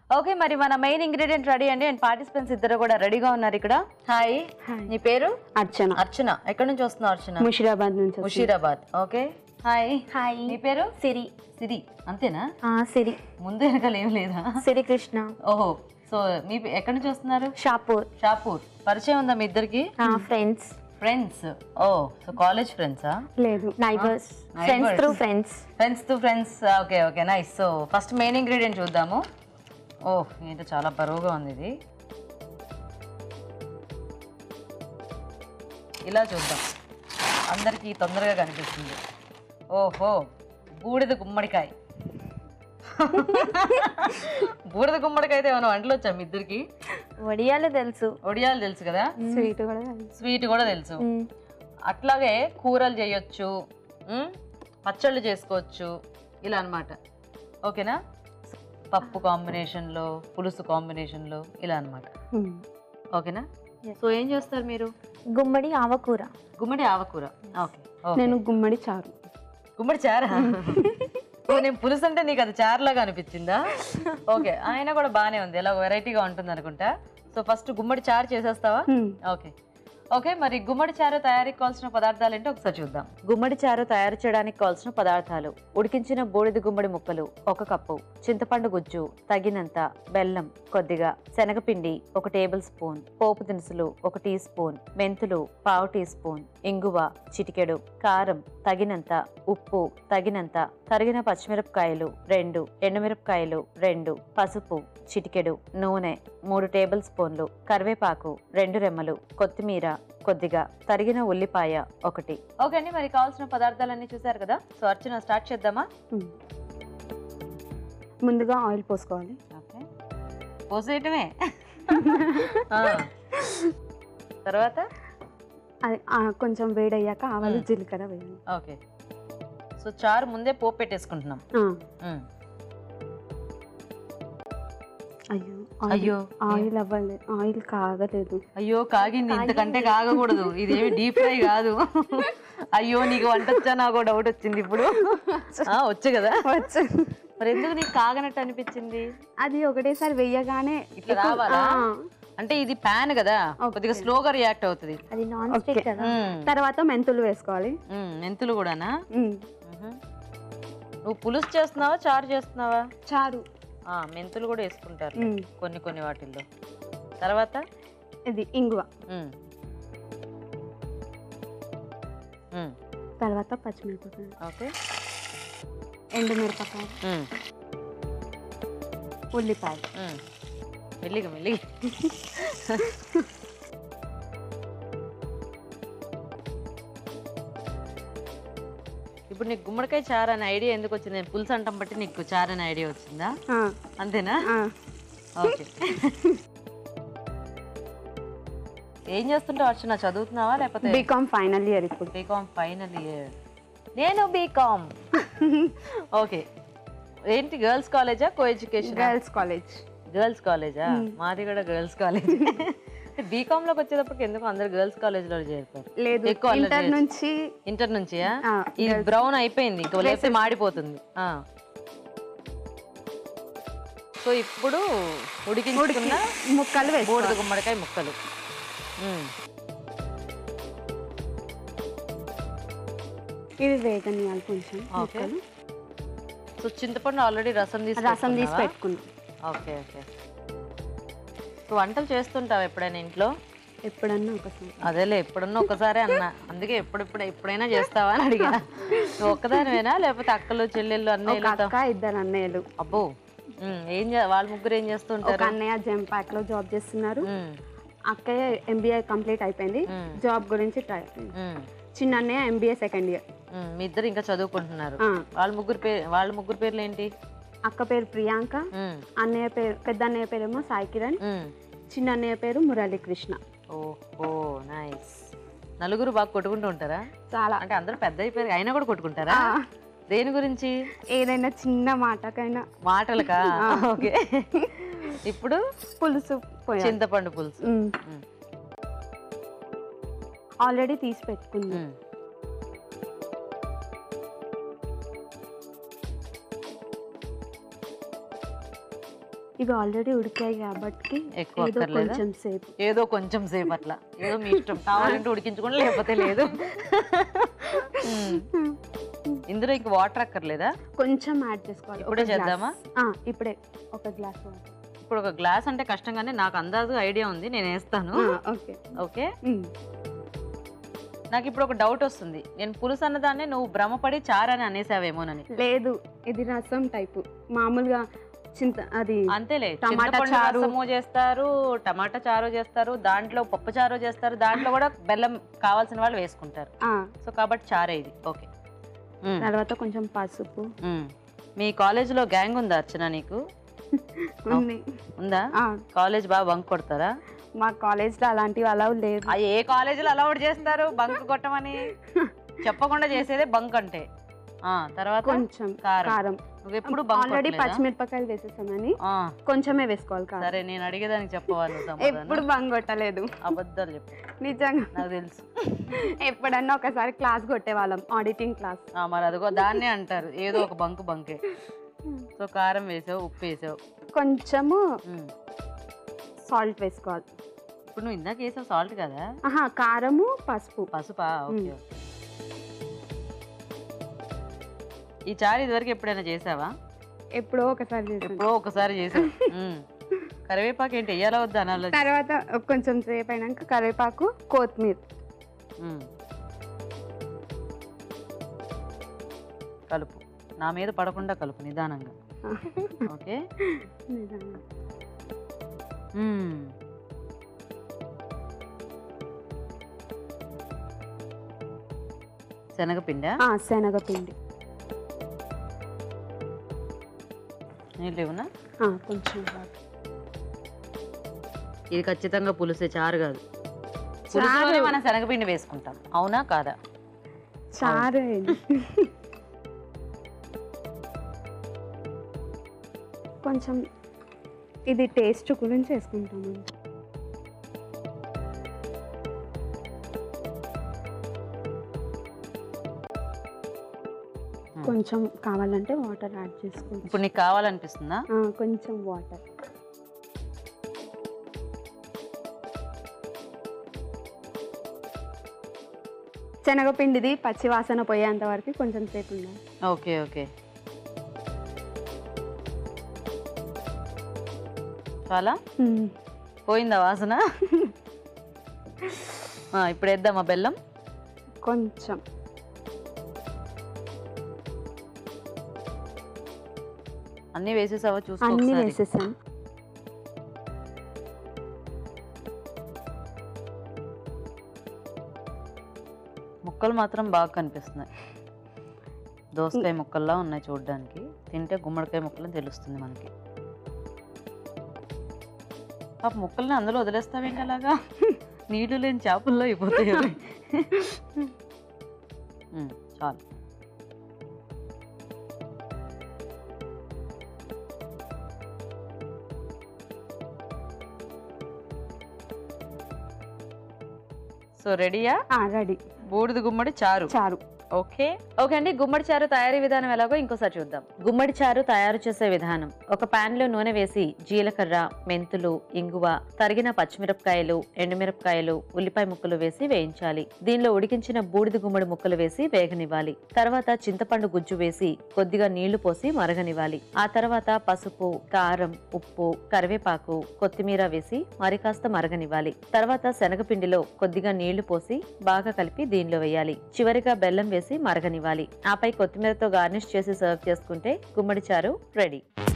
Okay మరి మన main ingredient ready అండి అండ్ పార్టిసిపెంట్స్ ఇద్దరు కూడా రెడీగా ఉన్నారు ఇక్కడ హాయ్ నీ పేరు అర్చన అర్చన ఎక్కడి నుంచి వస్తున్నావు అర్చన ముషిరాబాద్ నుంచి వస్తుంది. ముషీరాబాద్ ఓకే హాయ్ హాయ్ నీ పేరు సిరి సిరి అంతేనా ఆ, సిరి ముందు వెనకాల ఏం లేదా సిరి కృష్ణ ఓహో సో మీ పే- ఎక్కడి నుంచి వస్తున్నారు షాపూర్ షాపూర్ పరిచయం ఉందా మీ ఇద్దరికి friends friends oh so college ఫ్రెండ్సా లేదు neighbours Neighbours. Friends through friends friends to friends okay okay nice so first main ingredient చూద్దాము ఓ ఏంటో చాలా బరువుగా ఉంది ఇది ఇలా చూద్దాం అందరికీ తొందరగా కనిపిస్తుంది ఓహో బూడిద గుమ్మడికాయ బూడిద గుమ్మడికాయ అయితే ఏమైనా వంటలు వచ్చా మీ ఇద్దరికి వడియాలు తెలుసు ఒడియాలు తెలుసు కదా స్వీట్ కూడా తెలుసు. స్వీట్ కూడా తెలుసు మ్మ్. అట్లాగే కూరలు చేయొచ్చు మ్, పచ్చళ్ళు చేసుకోవచ్చు ఇలా అన్నమాట ఓకేనా పప్పు కాంబినేషన్లో పులుసు కాంబినేషన్లో ఇలా అన్నమాట ఉమ్. ఓకేనా సో ఏం చేస్తారు మీరు గుమ్మడి ఆవకూర గుమ్మడి ఆవకూర ఓకే ఓకే. నేను గుమ్మడి చారు గుమ్మడి చారా ఓ, నేను పులుసు అంటే నీకు అది చారులాగా అనిపించిందా ఓకే ఆయన కూడా బాగానే ఉంది ఎలా వెరైటీగా ఉంటుంది అనుకుంటా సో ఫస్ట్ గుమ్మడి చారు చేసేస్తావా ఉమ్. ఓకే ఓకే మరి గుమ్మడి చారు తయారీకి కావాల్సిన పదార్థాలు ఏంటో ఒకసారి చూద్దాం గుమ్మడి చారు తయారు చేయడానికి కావాల్సిన పదార్థాలు ఉడికించిన బూడిద గుమ్మడి ముక్కలు ఒక కప్పు చింతపండు గుజ్జు తగినంత బెల్లం కొద్దిగా శనగపిండి ఒక టేబుల్ స్పూన్ పోపు దినుసులు ఒక టీ స్పూన్ మెంతులు పావు టీ స్పూన్ ఇంగువ చిటికెడు కారం తగినంత ఉప్పు తగినంత తరిగిన పచ్చిమిరపకాయలు రెండు ఎండుమిరపకాయలు రెండు పసుపు చిటికెడు నూనె మూడు టేబుల్ స్పూన్లు కరివేపాకు రెండు రెమ్మలు కొత్తిమీర కొద్దిగా తరిగిన ఉల్లిపాయ ఒకటి ఓకే అండి మరి కావాల్సిన పదార్థాలన్నీ చూసారు కదా సో అర్చన స్టార్ట్ చేద్దామా ఉమ్. ముందుగా ఆయిల్ పోసుకోవాలి ఓకే పోసేయటమే ఆ. తర్వాత అది ఆ, కొంచెం వేడయ్యాక ఆవాలు జీలకర్ర వేయాలి ఓకే సో చారు ముందే పోపు పెట్టేసుకుంటున్నాం ఆ, ఉమ్. అయ్యో అయ్యో. ఆయిల్ అవ్వలేదు ఆయిల్ కాగలేదు అయ్యో కాగింది ఇంతకంటే కాగకూడదు ఇదేమి డీప్ ఫ్రై కాదు అయ్యో నీకు వంట వచ్చా నాకు డౌట్ వచ్చింది ఇప్పుడు ఆ, వచ్చు కదా వచ్చు మరి ఎందుకు నీకు కాగనట్టు అనిపించింది అది ఒకటేసారి వెయ్యగానే ఇట్లా ఎక్కువ- రావాలా ఆ, అంటే ఇది ప్యాన్ కదా Okay. కొద్దిగా స్లోగా రియాక్ట్ అవుతుంది అది నాన్ స్టిక్ Okay. కదా ఉమ్, తర్వాత మెంతులు వేసుకోవాలి ఉమ్, మెంతులు కూడానా ఉమ్. ఉహు. నువ్వు పులుసు చేస్తున్నావా చారు చేస్తున్నావా చారు ఆ, మెంతులు కూడా వేసుకుంటారు ఉమ్. కొన్ని కొన్ని వాటిల్లో తర్వాత ఇది ఇంగువ ఉమ్. ఉమ్, తర్వాత పచ్చిమిరపకాయలు ఓకే ఎండుమిరపకాయలు ఉమ్, ఉల్లిపాయలు ఉమ్. మెల్లిగా మెల్లిగా ఇప్పుడు నీకు గుమ్మడికాయ చారు అనే ఐడియా ఎందుకు వచ్చింది నేను పులుసు అంటాం బట్టి నీకు చారు అనే ఐడియా వచ్చిందా ఆ, అంతేనా ఆ. ఓకే ఏం చేస్తుంటావు అర్చన చదువుతున్నావా లేకపోతే బీకామ్ ఫైనల్ ఇయర్ ఇప్పుడు బీకామ్ ఫైనల్ ఇయర్ నేను బీకామ్ ఓకే ఏంటి గర్ల్స్ కాలేజా co education girls college girls కాలేజా మాది కూడా గర్ల్స్ కాలేజ్ బీకామ్ లోకి వచ్చేటప్పటికి ఎందుకు అందరు గర్ల్స్ కాలేజ్ లో చేరుతారు లేదు ఎక్కువ అల్లరి ఇంటర్ చేయొచ్చు. నుంచి ఇంటర్ నుంచి ఆ, ఇది బ్రౌన్ అయిపోయింది ఇంకో లేకపోతే మాడిపోతుంది ఆ. సో ఇప్పుడు ఉడికించుకున్న ముక్కలు వేసుకోవాలి బూడిద గుమ్మడికాయ ముక్కలు మ్మ్. ఇవి వేగనియాలి కొంచెం ఓకే ముక్కలు సో చింతపండు ఆల్రెడీ రసం తీసి రసం తీసి పెట్టుకున్నావా? పెట్టుకున్నాం ఓకే ఓకే సో వంటలు చేస్తుంటావు ఎప్పుడైనా ఇంట్లో ఎప్పుడన్నా ఒకసారి అదేలే ఎప్పుడన్నా ఒకసారి అన్నా అందుకే ఎప్పుడెప్పుడు ఎప్పుడైనా చేస్తావా అని అడిగా నువ్వు ఒక్కదానివేనా లేకపోతే అక్కలు చెల్లెళ్ళు ఒక అన్నయ్యలు అక్క ఇద్దరు అన్నయ్యలు అబ్బో మ్మ్. ఏం చే- వాళ్ళ ముగ్గురు ఏం ఒక చేస్తుంటారు అన్నయ్య జెంపాక్ లో జాబ్ చేస్తున్నారు మ్మ్. అక్కయ్య ఎంబీఏ కంప్లీట్ అయిపోయింది మ్మ్. జాబ్ గురించి ట్రై మ్మ్. చిన్న అన్నయ్య ఎంబీఏ సెకండ్ ఇయర్ మ్మ్. మీ ఇద్దరు ఇంకా చదువుకుంటున్నారు వాళ్ళ ముగ్గురు పేరు వాళ్ళ ముగ్గురు పేర్లు ఏంటి అక్క పేరు ప్రియాంక మ్మ్. అన్నయ్య పేరు పెద్ద అన్నయ్య పేరేమో సాయి కిరణ్ మ్మ్. చిన్న అన్నయ్య పేరు మురళీకృష్ణ ఓహో నైస్ నలుగురు బాగా కొట్టుకుంటూ ఉంటారా చాలా అంటే అందరూ పెద్ద అయిపోయారు అయినా కూడా కొట్టుకుంటారా దేని గురించి ఏదైనా చిన్న మాటకైనా మాటలకా ఓకే ఇప్పుడు పులుసు పోయాలి చింతపండు పులుసు మ్మ్. ఆల్రెడీ తీసి పెట్టుకుంది మ్మ్. ఇవి ఆల్రెడీ ఉడికాయి కాబట్టి ఎక్కువ ఏదో అక్కర్లేదా కొంచెం సేపు ఏదో కొంచెం సేపు అట్లా ఏదో మీ ఇష్టం కావాలంటే ఉడికించుకోండి లేకపోతే లేదు మ్మ్. ఇందులో ఇంక వాటర్ అక్కర్లేదా కొంచెం యాడ్ చేసుకోవాలి ఇప్పుడే ఒక glass. చేద్దామా? ఆ, ఇప్పుడే ఒక గ్లాస్ ఇప్పుడు ఒక గ్లాస్ అంటే కష్టంగానే నాకు అందాజు ఐడియా ఉంది నేను వేస్తాను ఓకే ఓకే నాకు ఇప్పుడు ఒక డౌట్ వస్తుంది నేను పులుసు అన్నదాన్ని నువ్వు భ్రమపడి చారని అనేసావేమోనని లేదు ఇది రసం టైపు మామూలుగా చింత అది అంతేలే టమాటా చింతపండు చారు. రసము చేస్తారు టమాటా చారు చేస్తారు దాంట్లో పప్పు చారు చేస్తారు దాంట్లో కూడా బెల్లం కావాల్సిన వాళ్ళు వేసుకుంటారు ఆ, సో కాబట్టి చారే ఇది ఓకే మ్మ్. తర్వాత కొంచెం పసుపు మ్మ్. మీ కాలేజీలో గ్యాంగ్ ఉందా అర్చన నీకు ఉంది ఉందా ఆ, కాలేజ్ బాగా బంక్ కొడతారా మా కాలేజ్లో అలాంటివి అలా లేదు ఆ ఏ కాలేజీలో అలౌడ్ చేస్తారు బంక్ కొట్టమని చెప్పకుండా చేసేదే బంక్ అంటే ఆ తర్వాత కొంచెం కారం కారం నువ్వు ఎప్పుడు బంక్ ఆల్రెడీ కొట్టలేదా? పచ్చిమిరపకాయలు వేసేసామని ఆ కొంచెమే వేసుకోవాలి కారం సరే నేను అడిగేదానికి చెప్పవాలి ఎప్పుడు బంగ్ కొట్టలేదు అబద్ధాలు చెప్పు నిజంగా నాకు తెలుసు ఎప్పుడన్నా ఒకసారి క్లాస్ కొట్టేవాళ్ళం ఆడిటింగ్ క్లాస్ ఆ, మరి అదిగో దాన్నే అంటారు ఏదో ఒక బంక్ బంకే సో కారం వేసావు ఉప్పు వేసావు కొంచెము ఉమ్. సాల్ట్ వేసుకోవాలి ఇప్పుడు నువ్వు ఇందాక వేసావు సాల్ట్ కదా ఆహా కారము పసుపు పసుపా ఓకే ఈ చారు ఇదివరకు ఎప్పుడైనా చేసావా ఎప్పుడో ఒకసారి చేసాను ఎప్పుడో ఒకసారి చేసావు ఉమ్. కరివేపాకు ఏంటి వెయ్యాలా వద్దా అనాలి తర్వాత కొంచెం సేపు అయినాక కరివేపాకు కొత్తిమీర ఉమ్. కలుపు నా మీద పడకుండా కలుపు నిదానంగా ఓకే నిజంగా. మ్మ్. శనగపిండా ఆ, శనగపిండి నీళ్ళు ఇవ్వనా ఆ, కొంచెం బాగా. ఇది ఖచ్చితంగా పులుసే చారు కాదు చారు. పులుసులోనే మనం శనగపిండి వేసుకుంటాం అవునా కాదా చారు అయింది. కొంచెం ఇది టేస్ట్ గురించి వేసుకుంటాము కొంచెం కావాలంటే వాటర్ యాడ్ చేసుకోవచ్చు ఇప్పుడు నీకు కావాలనిపిస్తుందా ఆ, కొంచెం వాటర్ శనగపిండిది పచ్చి వాసన పోయేంత వరకు కొంచెం సేపు ఉండాలి ఓకే ఓకే చాలా మ్మ్. పోయిందా వాసన ఆ, ఇప్పుడు వేద్దామా బెల్లం కొంచెం అన్నీ వేసేసావా చూసుకో అన్నీ ఒకసారి. వేసేసాను ముక్కలు మాత్రం బాగా కనిపిస్తున్నాయి దోసకాయ ముక్కల్లా ఉన్నాయి చూడడానికి తింటే గుమ్మడికాయ ముక్కలని తెలుస్తుంది మనకి పాప ముక్కల్ని అందులో వదిలేస్తావేంటి అలాగా నీళ్లు లేని చేపల్లో అయిపోతాయి అవి. ఉమ్, చాలు సో రెడీయా రెడీ బూడిద గుమ్మడి చారు చారు ఓకే ఓకే అండి గుమ్మడి చారు తయారీ విధానం ఎలాగో ఇంకోసారి చూద్దాం గుమ్మడి చారు తయారు చేసే విధానం ఒక పాన్ లో నూనె వేసి జీలకర్ర మెంతులు ఇంగువ తరిగిన పచ్చిమిరపకాయలు ఎండుమిరపకాయలు ఉల్లిపాయ ముక్కలు వేసి వేయించాలి దీనిలో ఉడికించిన బూడిద గుమ్మడి ముక్కలు వేసి వేగనివ్వాలి తర్వాత చింతపండు గుజ్జు వేసి కొద్దిగా నీళ్లు పోసి మరగనివ్వాలి ఆ తర్వాత పసుపు కారం ఉప్పు కరివేపాకు కొత్తిమీర వేసి మరి కాస్త మరగనివ్వాలి తర్వాత శనగపిండిలో కొద్దిగా నీళ్లు పోసి బాగా కలిపి దీనిలో వేయాలి చివరిగా బెల్లం వేసి మరగనివ్వాలి ఆపై కొత్తిమీరతో గార్నిష్ చేసి సర్వ్ చేసుకుంటే గుమ్మడి చారు రెడీ